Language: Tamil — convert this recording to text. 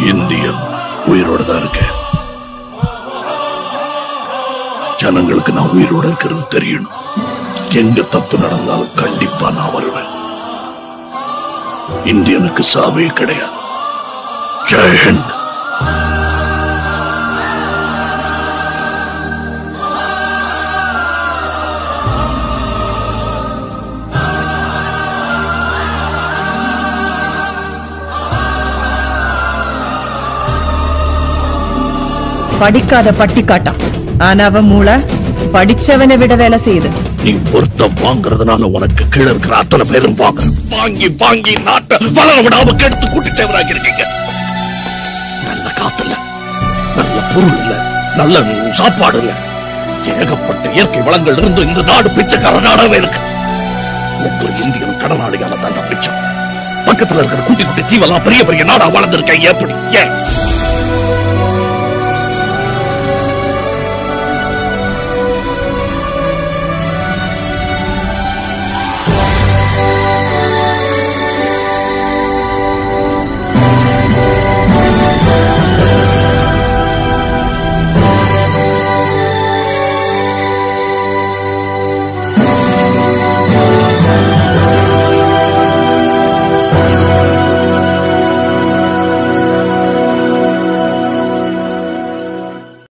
இந்தியன் உயிரோட தான் இருக்கேன் ஜனங்களுக்கு நான் உயிரோட இருக்கிறது தெரியணும் எங்க தப்பு நடந்தாலும் கண்டிப்பா நான் வருவேன் இந்தியனுக்கு சாவே கிடையாது ஜெயஹிந்த் படிக்காத பட்டிக்காட்டான் ஆனா அவன் மூளை படிச்சவனை விட வேலை செய்யுது நீ பொருத்தம் வாங்குறதுனால உனக்கு கீழே இருக்கிற அத்தனை பேரும் வாங்க வாங்கி வாங்கி நாட்டை வளர விடாம கெடுத்து கூட்டி சேவராக்கி இருக்கீங்க நல்ல காத்து இல்ல நல்ல பொருள் இல்ல நல்ல சாப்பாடு இல்ல ஏகப்பட்ட இயற்கை வளங்கள் இருந்து இந்த நாடு பிச்சைக்கார நாடாவே இருக்கு ஒவ்வொரு இந்தியனும் கடனாளியான தான் பிச்சை பக்கத்துல இருக்கிற குட்டி குட்டி தீவெல்லாம் பெரிய பெரிய நாடா வளர்ந்துருக்க எப்படி ஏன்